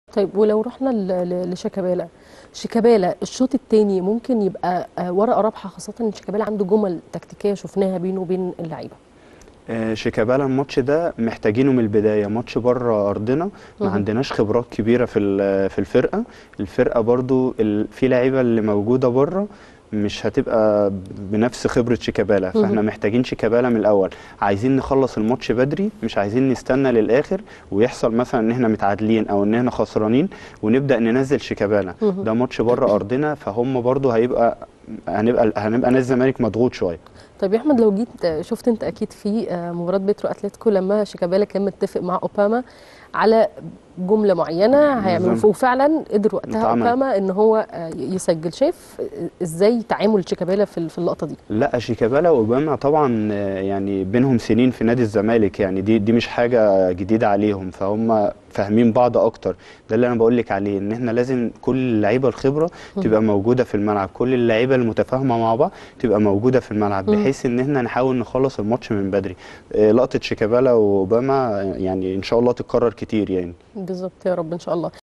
طيب ولو رحنا ل- ل- لشيكابالا شيكابالا الشوط الثاني ممكن يبقى آه، ورقه رابحه خاصه ان شيكابالا عنده جمل تكتيكيه شفناها بينه وبين اللعيبه آه، شيكابالا الماتش ده محتاجينه من البدايه ماتش بره ارضنا ما مهم. عندناش خبرات كبيره في ال- في الفرقه الفرقه برضو ال- في لعيبه اللي موجوده بره مش هتبقى بنفس خبره شيكابالا مهم. فاحنا محتاجين شيكابالا من الاول عايزين نخلص الماتش بدري مش عايزين نستنى للاخر ويحصل مثلا ان احنا متعادلين او ان احنا خسرانين ونبدا ننزل شيكابالا مهم. ده ماتش بره ارضنا فهم برضو هيبقى هنبقى هنبقى نادي الزمالك مضغوط شويه طيب يا احمد لو جيت آه، شفت انت اكيد في آه، مباراه بيترو اتلتيكو لما شيكابالا كان متفق مع اوباما على جمله معينه هيعملوا بالظبط. وفعلا قدر وقتها اتعمل. اوباما ان هو آه، يسجل شايف ازاي تعامل شيكابالا في ال- في اللقطه دي لا شيكابالا واوباما طبعا آه، يعني بينهم سنين في نادي الزمالك يعني دي دي مش حاجه جديده عليهم فهم فاهمين بعض اكتر ده اللي انا بقول لك عليه ان احنا لازم كل اللعيبه الخبره تبقى موجوده في الملعب كل اللعيبه المتفاهمه مع بعض تبقى موجوده في الملعب مم. بحيث ان احنا نحاول نخلص الماتش من بدري آه، لقطه شيكابالا واوباما يعني ان شاء الله تتكرر كتير يعني بالظبط يا رب ان شاء الله